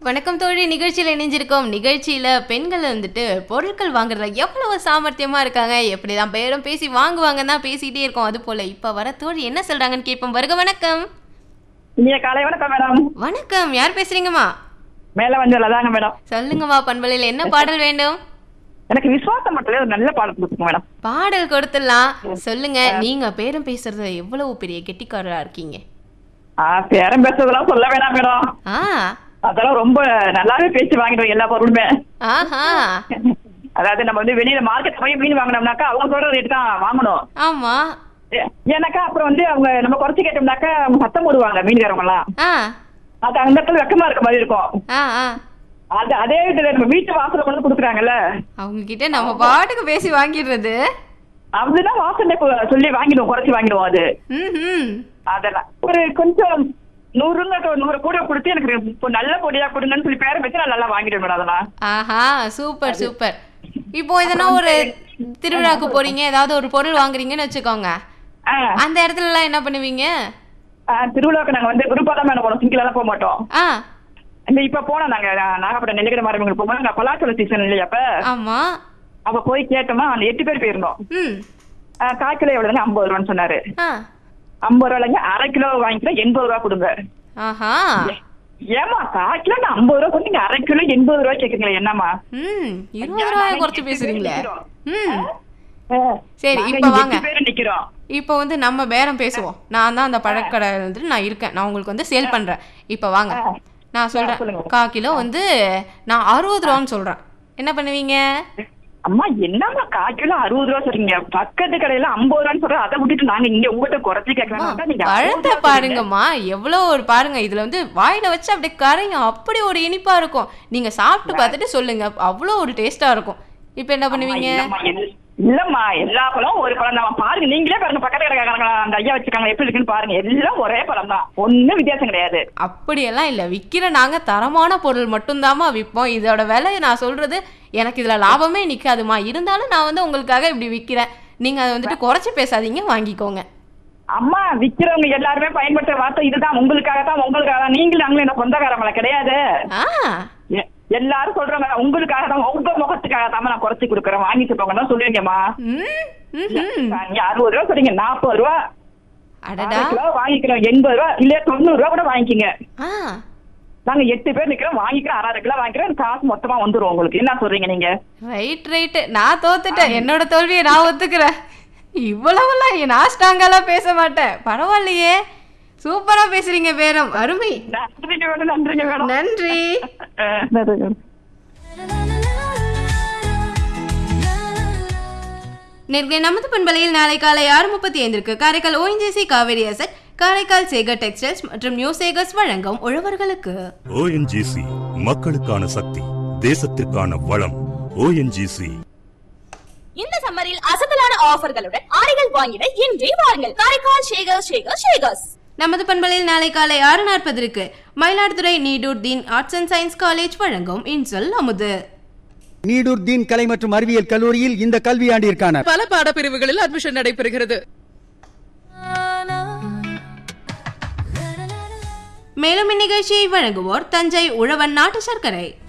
வணக்கம் தோழி நிகழ்ச்சியில் இணைஞ்சிருக்கோம் நிகழ்ச்சியில் பெண்கள் வந்துட்டு பொருட்கள் வாங்குறதுல எவ்வளவு சாமர்த்தியமாக இருக்காங்க எப்படி தான் பேரும் பேசி வாங்குவாங்கன்னு தான் பேசிகிட்டே இருக்கோம் அது போல் இப்போ வர தோழி என்ன சொல்கிறாங்கன்னு கேட்போம் வருக வணக்கம் இனிய காலை வணக்கம் மேடம் வணக்கம் யார் பேசுறீங்கம்மா மேல வந்து அதாங்க மேடம் சொல்லுங்கம்மா பண்பலையில் என்ன பாடல் வேண்டும் எனக்கு விசுவாசம் மட்டும் ஒரு நல்ல பாடம் கொடுத்துங்க மேடம் பாடல் கொடுத்துடலாம் சொல்லுங்க நீங்க பேரும் பேசுறதுல எவ்வளவு பெரிய கெட்டிக்காரரா இருக்கீங்க ஆ பேரம் பேசுறதெல்லாம் சொல்ல வேணாம் மேடம் ஆ அதெல்லாம் ரொம்ப நல்லாவே பேசி வாங்கிடுவோம் எல்லா பொருளுமே ஆஹா அதாவது நம்ம வந்து வெளியில மார்க்கெட் போய் மீன் வாங்கினோம்னாக்கா அவங்க சொல்ற ரேட் தான் வாங்கணும் ஆமா ஏ- ஏன்னாக்கா அப்புறம் வந்து அவங்க நம்ம குறைச்சு கேட்டோம்னாக்கா அவங்க சத்தம் போடுவாங்க மீன்காரவங்க எல்லாம் ஆ அது அந்த இடத்துல வெக்கமா இருக்க மாதிரி இருக்கும் ஆ ஆ அது அதே இதுல நம்ம வீட்டு வாசல்ல கொண்டு வந்து கொடுக்குறாங்கல்ல அவங்க கிட்ட நம்ம பாட்டுக்கு பேசி வாங்கிடுறது அதுதான் வாசல்ல இப்போ சொல்லி வாங்கிடுவோம் குறைச்சு வாங்கிடுவோம் அது ம் அதெல்லாம் ஒரு கொஞ்சம் நூறு நூறு கூட கொடுத்து எனக்கு இப்போ நல்ல பொடியா கொடுங்கன்னு சொல்லி பேரை வச்சு நான் நல்லா வாங்கிடுவேன் மேடம் அதெல்லாம் ஆஹா சூப்பர் சூப்பர் இப்போ எதனா ஒரு திருவிழாக்கு போறீங்க ஏதாவது ஒரு பொருள் வாங்குறீங்கன்னு வச்சுக்கோங்க ஆ, அந்த இடத்துல எல்லாம் என்ன பண்ணுவீங்க ஆ, திருவிழாவுக்கு நாங்க வந்து குரூப்பா தான் மேடம் போனோம் சிங்கிள் எல்லாம் போக மாட்டோம் ஆ இந்த இப்ப போனோம் நாங்க நா- நாகப்பட்டினம் நெல்லிக்கடை மாரியம்மன் போகும்போது நாங்க பலாச்சோள சீசன் இல்லையா அப்ப ஆமா அப்ப போய் கேட்டோமா அந்த எட்டு பேர் போயிருந்தோம் ம் ஆ, கால் கிலோ எவ்வளவுங்க ஐம்பது ரூபான்னு சொன்னாரு ஆ ஐம்பது ரூபாய்ங்க அரை கிலோ வாங்கிக்கிறேன் எண்பது ரூபா கொடுங்க ஆஹா ஏமா கால் கிலோ நான் ஐம்பது ரூபா கொடுத்து நீங்க அரை கிலோ எண்பது ரூபாய் கேக்குறீங்களா என்னமா ம் இருபது ரூபாய் குறைச்சு பேசுறீங்களே ம் ஆ, சரி, நாங்க இப்ப இங்க வாங்க. எட்டு பேர் நிக்கிறோம் இப்போ வந்து நம்ம பேரம் பேசுவோம் நான் தான் அந்த பழக்கடை வந்துட்டு நான் இருக்கேன் நான் உங்களுக்கு வந்து சேல் பண்றேன் இப்போ வாங்க ஆ. நான் சொல்றேன் சொல்லுங்க. கா கிலோ வந்து நான் அறுபது ரூபான்னு சொல்றேன் என்ன பண்ணுவீங்க அம்மா என்னம்மா கால் கிலோ அறுபது ரூபா சொல்றீங்க பக்கத்து கடையில ஐம்பது ரூபான்னு சொல்ற அதை விட்டுட்டு நாங்க இங்க உங்ககிட்ட குறைச்சு அம்மா, கேட்கலாம் நீங்க பழத்தை பாருங்கம்மா எவ்வளோ ஒரு பாருங்க இதுல வந்து வாயில வச்சு அப்படியே கரையும் அப்படி ஒரு இனிப்பா இருக்கும் நீங்க சாப்பிட்டு பார்த்துட்டு சொல்லுங்க அவ்வளோ ஒரு டேஸ்டா இருக்கும் இப்போ என்ன பண்ணுவீங்க இல்லம்மா, எல்- இல்லம்மா எல்லா பழம் ஒரு பழம் தான் பாருங்க நீங்களே பாருங்க பக்கத்து கடைக்காரங்க அந்த ஐயா வச்சிருக்காங்க எப்படி இருக்குன்னு பாருங்க எல்லாம் ஒரே பழம் தான் ஒண்ணும் வித்தியாசம் கிடையாது அப்படியெல்லாம் இல்லை விற்கிற நாங்கள் தரமான பொருள் மட்டும்தாம்மா விற்போம் இதோட விலை நான் சொல்றது எனக்கு இதில் லாபமே நிற்காதுமா இருந்தாலும் நான் வந்து உங்களுக்காக இப்படி விற்கிறேன் நீங்கள் அதை வந்துட்டு குறைச்சி பேசாதீங்க வாங்கிக்கோங்க அம்மா விக்கிறவங்க எல்லாருமே பயன்படுத்துற வார்த்தை இதுதான் உங்களுக்காக தான் உங்களுக்காக தான் நீங்களும் நாங்களும் என்ன சொந்தக்காரங்களா கிடையாது ஆ எ- எல்லாரும் சொல்றாங்க உங்களுக்காக தான் உங்க முகத்துக்காக தான் நான் குறைச்சு கொடுக்குறேன் வாங்கிட்டு போங்க தான் சொல்லுவீங்கம்மா ம் ம்ஹும். நீங்க அறுபது ரூபா சொல்றீங்க நாற்பது ரூபா அடடா அரை கிலோ வாங்கிக்கிறோம் எண்பது ரூபா இல்ல தொண்ணூறு ரூபா கூட வாங்கிக்கிங்க ஆ நாங்க எட்டு பேர் நிக்கிறோம் வாங்கிக்கிறோம் அரை கிலோ வாங்கிக்கிறோம் காசு மொத்தமா வந்துரும் உங்களுக்கு என்ன சொல்றீங்க நீங்க ரைட் ரைட்டு நான் தோத்துட்டேன் என்னோட தோல்வியை நான் ஒத்துக்கிறேன் இவ்வளவெல்லாம் நான் ஸ்ட்ராங்காலாம் பேச மாட்டேன் பரவாயில்லையே சூப்பரா பேசுறீங்க பேரம் அருமை நன்றிங்க மேடம் நன்றிங்க மேடம் நன்றி அஹ், நன்றிங்க மேடம். நேர்களை நமது பண்பலையில் நாளை காலை ஆறு முப்பத்தி ஐந்திற்கு Karaikal ONGC Kaveri asset Karaikal Sekar textiles மற்றும் நியூ சேகர்ஸ் வழங்கும் உழவர்களுக்கு ஓஎன்ஜிசி மக்களுக்கான சக்தி தேசத்திற்கான வளம் ஓஎன்ஜிசி இந்த சம்மரில் அசத்தலான ஆஃபர்களுடன் ஆடைகள் வாங்கிட இன்றே வாருங்கள் காரைக்கால் ஷேகர் ஷேகர் ஷேகர்ஸ் நமது பண்பலையில் நாளை காலை ஆறு நாற்பதற்கு Mayiladuthurai Needur Deen arts and science college வழங்கும் இன்சொல் அமுது நீடூர் தீன் கலை மற்றும் அறிவியல் கல்லூரியில் இந்த கல்வியாண்டிற்கான பல பாடப்பிரிவுகளில் அட்மிஷன் நடைபெறுகிறது மேலும் இந்நிகழ்ச்சியை வழங்குவோர் தஞ்சை உழவன் நாட்டு சர்க்கரை